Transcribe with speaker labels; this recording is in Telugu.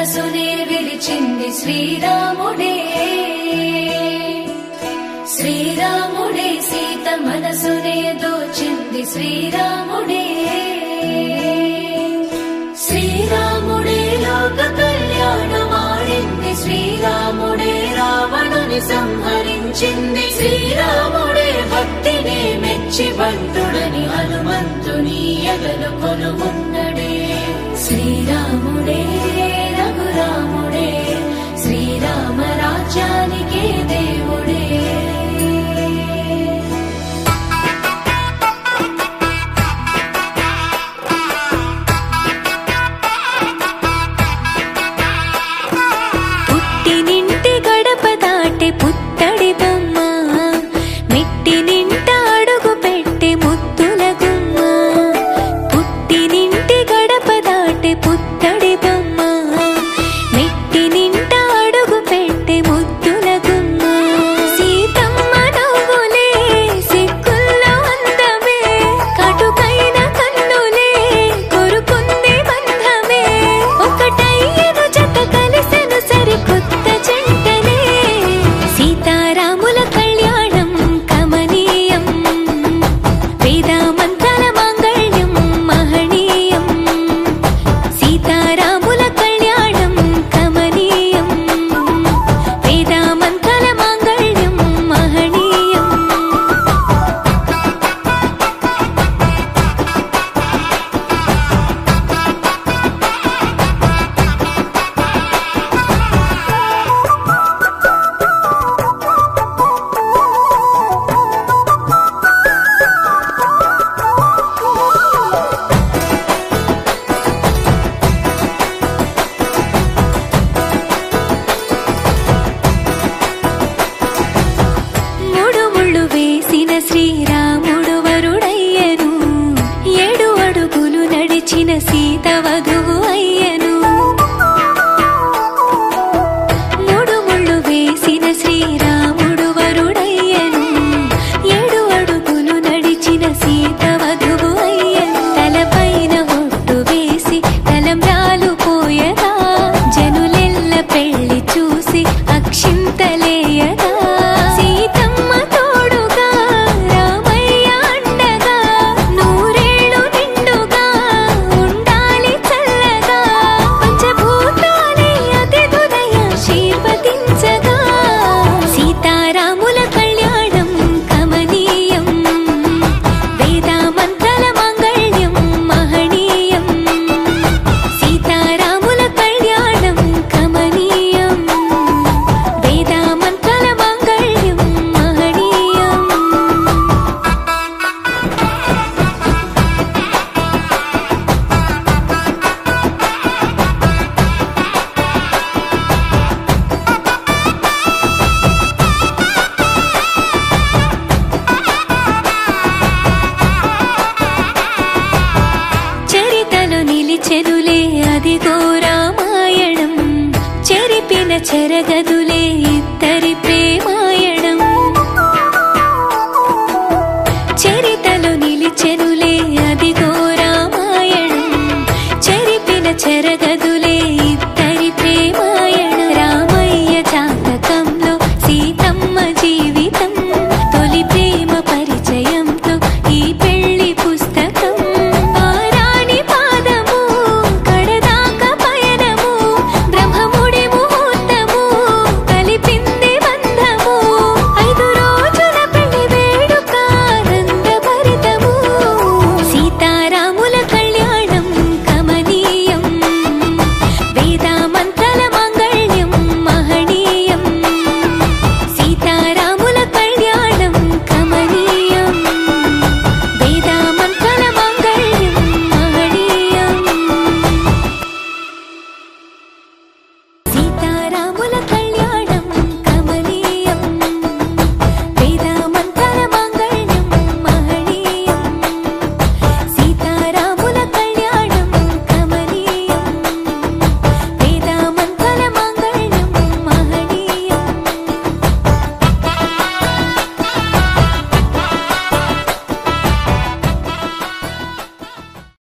Speaker 1: మనసునే విరిచింది శ్రీరాముడే శ్రీరాముడే సీత మనసునే దోచింది శ్రీరాముడే శ్రీరాముడే లోక కళ్యాణమాడింది శ్రీరాముడే రావణుని సంహరించింది శ్రీరాముడే భక్తిని మెచ్చి బంటుడని హనుమంతుని ఎగలు కొలువున్నడే శ్రీరాముడే రఘురాముడే శ్రీరామ రాజ్యానికే దేవుడే
Speaker 2: పుట్టినింటి గడప దాటి పుత్తడి బొమ్మ మెట్టి నింట అడుగు పెట్టే ముద్దుల గుమ్మ పుట్టినింటి గడప దాటి పుత్తడి బొమ్మ మెట్టి నింట అడుగు పెట్టే ముద్దుల గుమ్మ సీతమ్మ నవ్వులే సిక్కుల్లో అందమే కటుకైన కన్నులే కొరుకుంది బంధమే ఒకటయ్యను జత కలిసెను సరికొత్త జంటనే సీతారాముల కళ్యాణం కమనీయం వేదామంతల మాంగళ్యం మహనీయం సీతారాముల కళ్యాణం కమనీయం వేదామంతల మాంగళ్యం మహనీయం మూడు ముళ్ళు వేసిన శ్రీరాముడు వరుడయ్యను ఏడు అడుగులు నడిచిన సీత వధువు